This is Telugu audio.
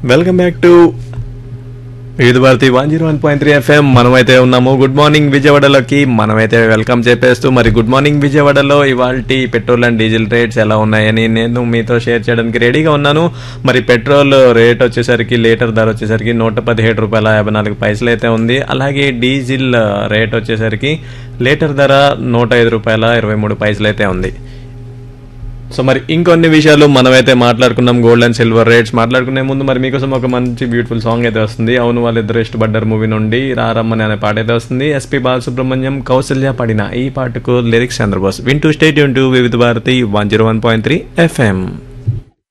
welcome back to Vividh Bharati one zero one point three FM మనమైతే ఉన్నాము గుడ్ మార్నింగ్ విజయవాడలోకి మనమైతే వెల్కమ్ చెప్పేస్తూ మరి గుడ్ మార్నింగ్ విజయవాడలో ఇవాళ పెట్రోల్ అండ్ డీజిల్ రేట్స్ ఎలా ఉన్నాయని నేను మీతో షేర్ చేయడానికి రెడీగా ఉన్నాను మరి పెట్రోల్ రేట్ వచ్చేసరికి లీటర్ ధర వచ్చేసరికి నూట పదిహేడు రూపాయల యాభై నాలుగు పైసలు అయితే ఉంది అలాగే డీజిల్ రేట్ వచ్చేసరికి లీటర్ ధర నూట ఐదు రూపాయల ఇరవై మూడు పైసలు అయితే ఉంది సో మరి ఇంకొన్ని విషయాలు మనమైతే మాట్లాడుకున్నాం గోల్డ్ అండ్ సిల్వర్ రేట్స్ మాట్లాడుకునే ముందు మరి మీకోసం ఒక మంచి బ్యూటిఫుల్ సాంగ్ అయితే వస్తుంది అవును వాళ్ళిద్దరు ఇష్టపడ్డారు మూవీ నుండి రారమ్మని అనే పాట అయితే వస్తుంది ఎస్పి బాలసుబ్రహ్మణ్యం కౌసల్య పాడిన ఈ పాటకు లిరిక్స్ చంద్రబోస్ వింటూ stay tuned to Vividh Bharati one zero one point three FM